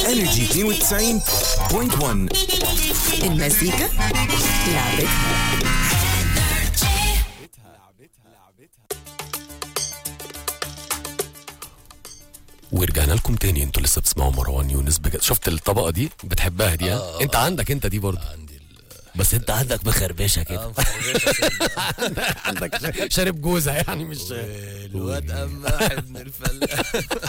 انرجي 92.1 المزيكا لعبتها ورجعنا لكم تاني انتوا لسه بتسمعوا مروان يونس بجد شفت الطبقه دي بتحبها دي ها؟ انت عندك انت دي برضه عندي بس انت عندك مخربشه كده ال عندك شارب جوزه يعني مش الواد قماح ابن الفلاح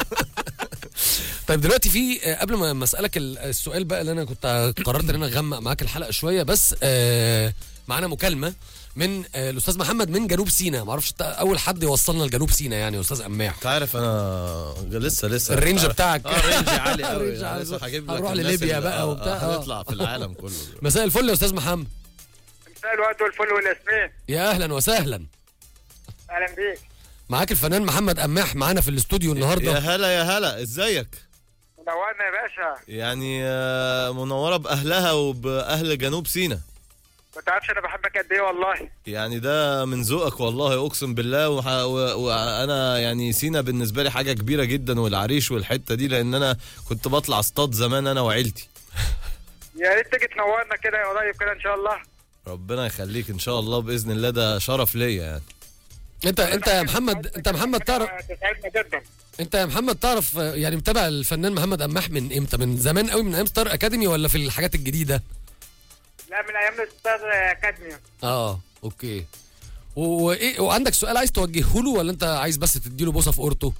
طيب دلوقتي في آه، قبل ما ما اسالك ال- السؤال بقى اللي انا كنت قررت ان انا اغمق معاك الحلقه شويه بس آه، معانا مكالمه من آه، الاستاذ محمد من جنوب سيناء معرفش انت اول حد يوصلنا لجنوب سيناء يعني يا استاذ قماح انت عارف انا لسه لسه الرينج عارف- بتاعك. اه رينج عالي قوي الرينج عالي. لسه هجيب لك هنروح الناس لليبيا اللي- بقى آه، وبتاع. آه، آه. هنطلع في العالم كله مساء الفل يا استاذ محمد مساء الورد والفل والياسمين يا اهلا وسهلا اهلا بيك معاك الفنان محمد قماح معانا في الاستوديو يا النهارده هلا يا هلا ازيك منورنا يا باشا يعني آه، منوره باهلها وباهل جنوب سيناء ما تعرفش انا بحبك قد ايه والله يعني ده من ذوقك والله اقسم بالله وح- و- وانا يعني سينا بالنسبه لي حاجه كبيره جدا والعريش والحته دي لان انا كنت بطلع اصطاد زمان انا وعيلتي يا ريت تيجي تنورنا كده قريب كده ان شاء الله ربنا يخليك ان شاء الله باذن الله ده شرف ليا يعني انت انت يا محمد انت يا محمد تعرف تسعدنا جدا انت يا محمد تعرف آه، يعني متابع الفنان محمد قماح من امتى من زمان قوي من ايام ستار اكاديمي ولا في الحاجات الجديده لا من ايام الاستاذ اكاديمي اه اوكي و- وايه وعندك سؤال عايز توجهه له ولا انت عايز بس تديله بوسه في اورته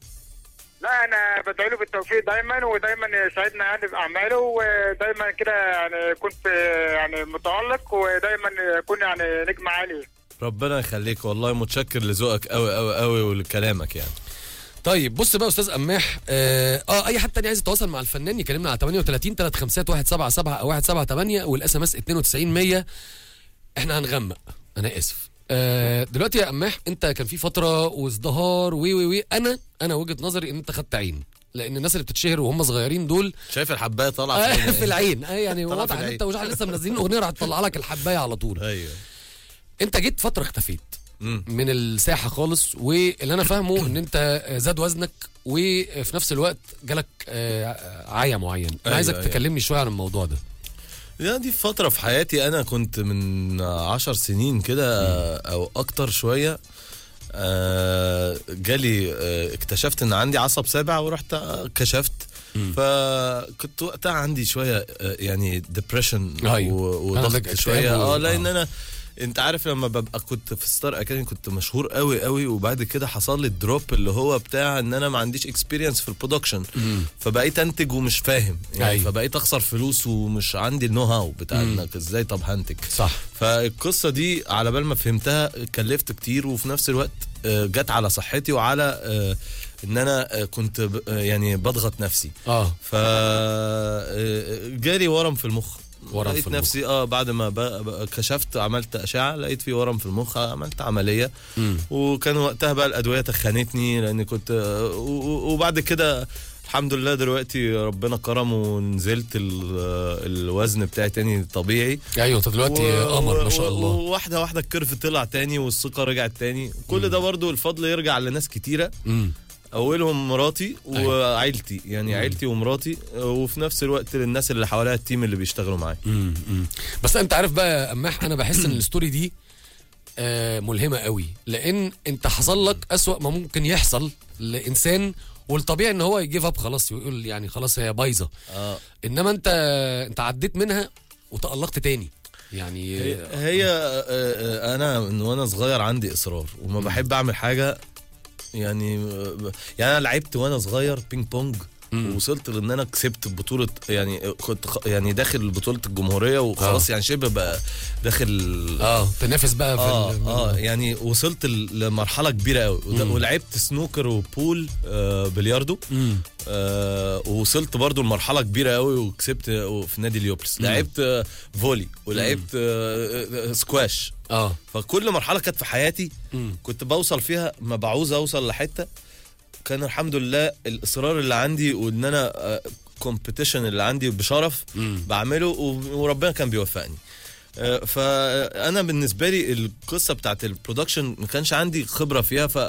لا انا بدعي له بالتوفيق دايما ودايما يسعدنا يعني باعماله ودايما كده يعني يكون في يعني متالق ودايما يكون يعني نجم عالي ربنا يخليك والله متشكر لذوقك قوي قوي قوي ولكلامك يعني طيب بص بقى يا استاذ قماح اه, اه اي حد تاني عايز يتواصل مع الفنان يكلمنا على 38 3 5 177 او 178 والاس ام اس 92 100 احنا هنغمق انا اسف آه دلوقتي يا قماح انت كان في فتره وازدهار وي وي وي انا انا وجهه نظري ان انت خدت عين لان الناس اللي بتتشهر وهم صغيرين دول شايف الحبايه طالعه آه فين؟ في العين آه يعني طلع في واضح ان العين. انت مش عارف لسه منزلين اغنيه راح تطلع لك الحبايه على طول ايوه انت جيت فتره اختفيت مم. من الساحه خالص واللي انا فاهمه ان انت زاد وزنك وفي نفس الوقت جالك آه، عيا معين انا أيوة، عايزك أيوة. تكلمني شويه عن الموضوع ده يعني دي فترة في حياتي أنا كنت من عشر سنين كده أو أكتر شوية آه، جالي آه، اكتشفت إن عندي عصب سابع ورحت كشفت فكنت وقتها عندي شوية آه، يعني ديبريشن أيوة. كان عندك وضغط اكتئاب شوية و- اه لأن آه. أنا انت عارف لما ببقى كنت في ستار اكاديمي كنت مشهور قوي قوي وبعد كده حصل لي الدروب اللي هو بتاع ان انا ما عنديش اكسبيرينس في البرودكشن فبقيت انتج ومش فاهم يعني أيوة. فبقيت اخسر فلوس ومش عندي النو هاو بتاع انك ازاي طب هنتج صح فالقصه دي على بال ما فهمتها كلفت كتير وفي نفس الوقت آه، جت على صحتي وعلى آه، ان انا آه، كنت ب- آه، يعني بضغط نفسي اه ف آه، جالي ورم في المخ ورم لقيت في المخ. نفسي اه بعد ما ب- ب- كشفت عملت اشعه لقيت في ورم في المخ عملت عمليه مم. وكان وقتها بقى الادويه تخنتني لان كنت آه، و- و- وبعد كده الحمد لله دلوقتي ربنا كرم ونزلت ال- آه، الوزن بتاعي تاني طبيعي ايوه انت دلوقتي و- قمر ما شاء و- الله وواحده واحده الكيرف طلع تاني والثقه رجعت تاني كل ده برضو الفضل يرجع لناس كتيره مم. اولهم مراتي أيوة. وعيلتي يعني عيلتي ومراتي وفي نفس الوقت للناس اللي حواليا التيم اللي بيشتغلوا معايا مم. مم. بس انت عارف بقى يا قماح انا بحس ان الستوري دي آه ملهمه قوي لان انت حصل لك اسوأ ما ممكن يحصل لانسان والطبيعي ان هو يجيف اب خلاص ويقول يعني خلاص هي بايظه اه انما انت انت عديت منها وتألقت تاني يعني هي, هي آه، آه، انا من وانا صغير عندي اصرار وما بحب اعمل حاجه يعني آه، يعني انا لعبت وانا صغير بينج بونج ووصلت لان انا كسبت بطوله يعني كنت خ- يعني داخل بطوله الجمهوريه وخلاص يعني شبه بقى داخل اه تنافس بقى في اه ال- اه يعني وصلت ل- لمرحله كبيره قوي وده- ولعبت سنوكر وبول آه بلياردو مم. آه ووصلت برضو لمرحله كبيره قوي وكسبت آه، في نادي اليوبلس لعبت آه فولي ولعبت آه آه، سكواش اه فكل مرحله كانت في حياتي مم. كنت بوصل فيها ما بعوز اوصل لحته كان الحمد لله الاصرار اللي عندي وان انا كومبيتيشن اللي عندي بشرف مم. بعمله و- وربنا كان بيوفقني آه، فانا بالنسبه لي القصه بتاعت البرودكشن ما كانش عندي خبره فيها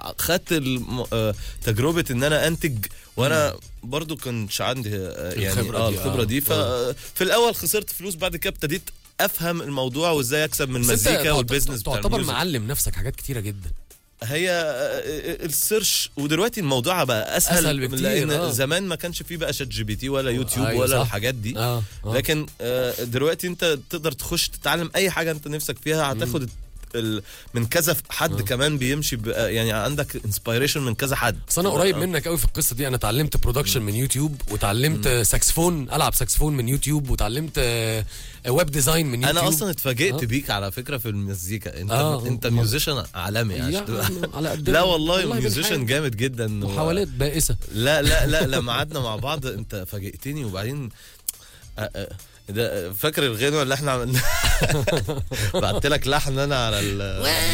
خدت الم- آه، تجربه ان انا انتج وانا برضو كنتش عندي آه، يعني الخبرة اه دي، الخبره آه. دي ففي الاول خسرت فلوس بعد كده ابتديت افهم الموضوع وازاي اكسب من بس أنت المزيكا تعت- والبيزنس بتاع تعتبر الميوزك. معلم نفسك حاجات كتيره جدا هي آه، السيرش ودلوقتي الموضوع بقى اسهل, أسهل بكتير، لان آه. زمان ما كانش فيه بقى شات جي بي تي ولا يوتيوب أيوة ولا صح. الحاجات دي اه, آه. لكن آه، دلوقتي انت تقدر تخش تتعلم اي حاجه انت نفسك فيها هتاخد ال- ال- من كذا حد كمان بيمشي ب- يعني عندك انسبيريشن من كذا حد بس انا قريب منك قوي في القصه دي انا اتعلمت برودكشن من يوتيوب وتعلمت ساكسفون العب ساكسفون من يوتيوب وتعلمت آه، ويب ديزاين من يوتيوب انا اصلا اتفاجئت آه. بيك على فكره في المزيكا انت آه. انت ميوزيشن عالمي يا عشان عم، تبقى- على قد لا والله والله ميوزيشن بنحاول. جامد جدا و- محاولات بائسه لا لا لا لما قعدنا مع بعض انت فاجئتني وبعدين آه، آه، ده فاكر الغنوه اللي احنا عملناها بعت لك لحن انا على ال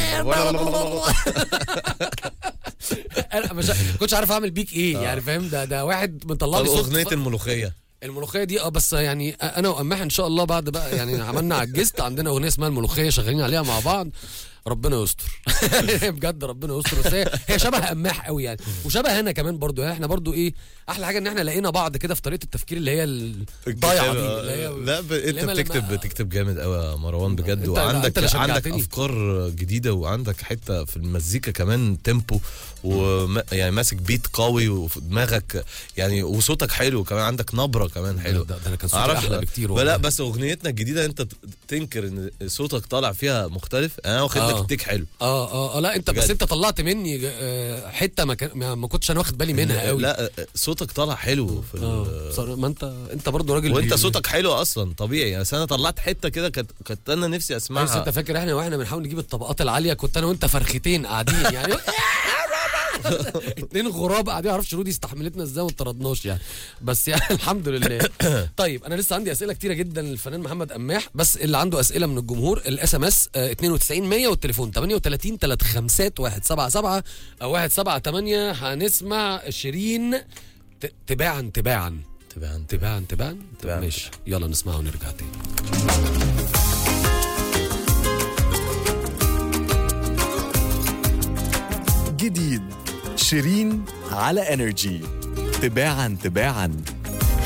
انا مش كنتش عارف اعمل بيك ايه يعني فاهم ده ده واحد مطلع طب لي صوت اغنيه الملوخيه الملوخيه دي اه بس يعني انا واماح ان شاء الله بعد بقى يعني عملنا عجزت عندنا اغنيه اسمها الملوخيه شغالين عليها مع بعض ربنا يستر بجد ربنا يستر بس هي هي شبه اماح قوي يعني وشبه انا كمان برضو يعني احنا برضو ايه احلى حاجه ان احنا لقينا بعض كده في طريقه التفكير اللي هي الضايعه دي اللي هي لا ب... انت اللي هي بتكتب لما- بتكتب جامد قوي يا مروان بجد انت- وعندك انت اللي عندك شجعتني. افكار جديده وعندك حته في المزيكا كمان تيمبو وما يعني ماسك بيت قوي وفي دماغك يعني وصوتك حلو كمان عندك نبره كمان حلو ده- ده أنا كان صوتي معرفش- أحلى بكتير لا والله. بس اغنيتنا الجديده انت ت- تنكر ان صوتك طالع فيها مختلف انا واخد لك آه. التيك حلو اه اه اه لا انت بس بجد. انت طلعت مني آه، حته ما, كان ما ما كنتش انا واخد بالي منها قوي لا صوتك طالع حلو في اه ال- بصراحة، ما انت انت برضو راجل وانت بي- صوتك حلو اصلا طبيعي بس انا طلعت حته كده كانت كانت انا نفسي بس اسمعها انت فاكر احنا واحنا بنحاول نجيب الطبقات العاليه كنت انا وانت فرختين قاعدين يعني اتنين غراب قاعدين ما اعرفش رودي استحملتنا ازاي وما طردناش يعني بس يعني الحمد لله طيب انا لسه عندي اسئله كتيره جدا للفنان محمد قماح بس اللي عنده اسئله من الجمهور الاس ام اس 92 100 والتليفون 38 35 177 او 178 هنسمع شيرين ت- تباعا تباعا تبقى انت تباعا تباعا تباعاً. ماشي يلا نسمعه ونرجع تاني جديد شيرين على انرجي تباعا تباعا